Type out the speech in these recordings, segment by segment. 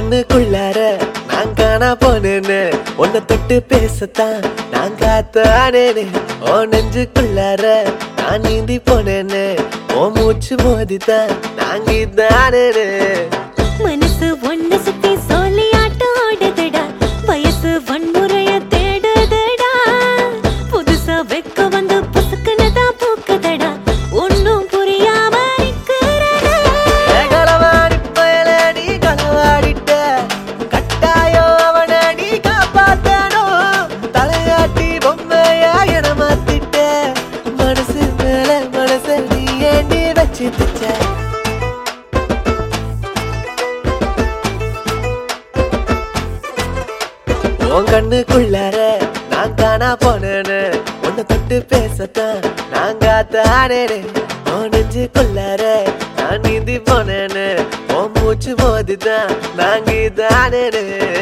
கண்ணுக்குள்ளார நான் காணா போனேன்னு உன்னை தொட்டு பேசத்தான் நான் காத்தானேன்னு ஓ நெஞ்சுக்குள்ளார நான் நீந்தி போனேன்னு ஓ மூச்சு மோதித்தான் நான் கீதானேன்னு மனசு ஒண்ணு சுத்தி சொல்லி ஆட்டம் ஆடுதுடா வயசு வன்முறைய தேடுதுடா புதுசா வெக்க வந்து புசுக்குனதான் பூக்குதடா ஒன்னும் புரியாம நிக்கிறடா களவாடி பயலடி களவாடிட்ட கட்டாயம் அவனை நீ காப்பாத்தணும் தலையாட்டி பொம்மையா என மாத்திட்ட மனசு மேல மனச நீ ஏண்டி வச்சு தச்ச உன் கண்ணுக்குள்ளார நான் காணா போனேன்னு உன்னை தொட்டு பேசத்தான் நான் காத்தானேனே உன் நெஞ்சுக்குள்ளார நான் நீந்தி போனேன்னு உன் மூச்சு மோதிதான் நான் கீதானேனே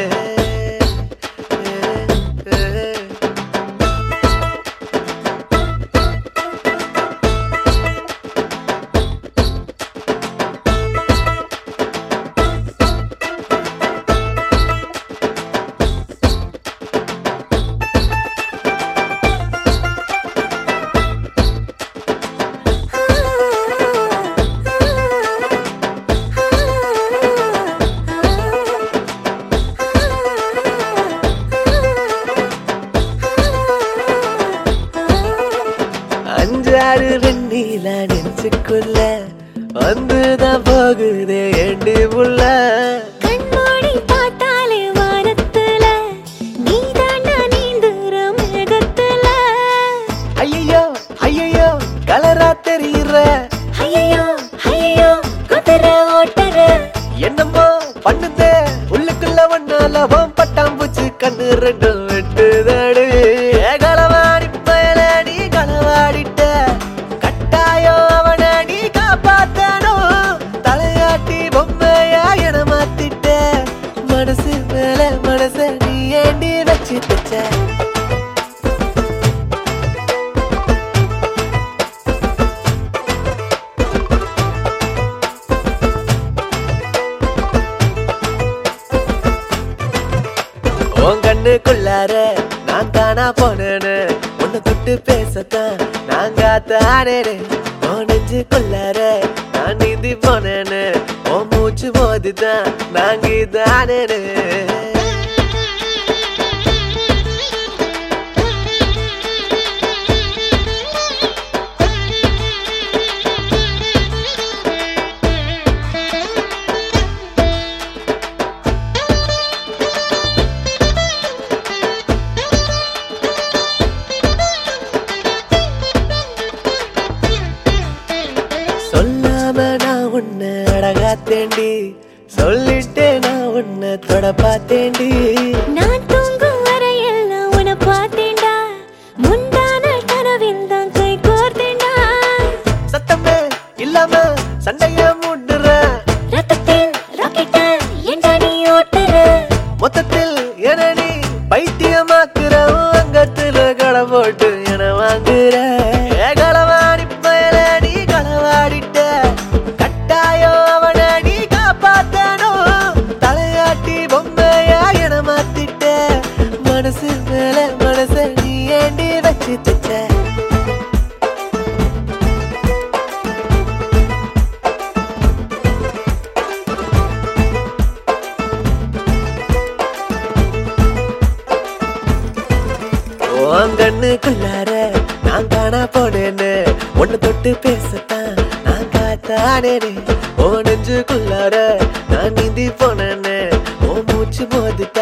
அஞ்சாறு வெண்ணில நெஞ்சுக்குள்ள வந்துதான் போகுதே எண்டி புள்ள கண்மூடி பார்த்தாலே வானத்துல நீதாண்டா நீந்துற மேகத்துல ஐயோ ஐயோ கலரா தெரியுற ஐயோ ஐயோ குதிரை ஓட்டுற என்னமோ பண்ணுதே உள்ளுக்குள்ள ஒன்னால ஓம் பட்டாம்பூச்சி கண்ணு ரெண்டும் வெட்டுதடு களவாடி பயல நீ களவாடிட்ட கட்டாயம் அவனை நீ காப்பாத்தணும் தலையாட்டி பொம்மையா என மாத்திட்ட மனசு மேல மனச நீ ஏண்டி வச்சு தச்ச உன் கண்ணுக்குள்ளார நான் தானா போனேன்னு உன்னை தொட்டு பேசத்தான் நான் காத்தானேனே உன் நெஞ்சுக்குள்ளார நான் நீந்தி போனேன்னு உன் மூச்சு மோதிதான் நான் கீதானேனே சொல்லாம நான் உன்னை அழகா தேண்டி சொல்லிட்டே நான் உன்னை தொட பார்த்தேண்டி நான் தூங்கும் வரையெல்லாம் உன்னை பார்த்தேன்டா முந்தான கனவில் தான் கை கோர்த்தேன்டா சத்தமே இல்லாம சண்டைய மூடுற ரத்தத்தில் ராக்கெட்ட ஏண்டா நீ ஓட்டுற மொத்தத்தில் என நீ பைத்தியமாக்குற உன் அங்கத்துல களை போட்டு என வாங்குற ஏ களவாடி பயல நீ களவாடிட்ட கட்டாயம் அவனை நீ காப்பாத்தணும் தலையாட்டி பொம்மையா என மாத்திட்ட மனசு மேல மனச நீ ஏண்டி வச்சு தச்ச உன் கண்ணுக்குள்ளார நான் காணா போனேன்னு உன்னை தொட்டு பேசத்தான் நான் காத்தானேனே ஓ நெஞ்சுக்குள்ளார நான் நீந்தி போனேன்னு ஓ மூச்சு மோதி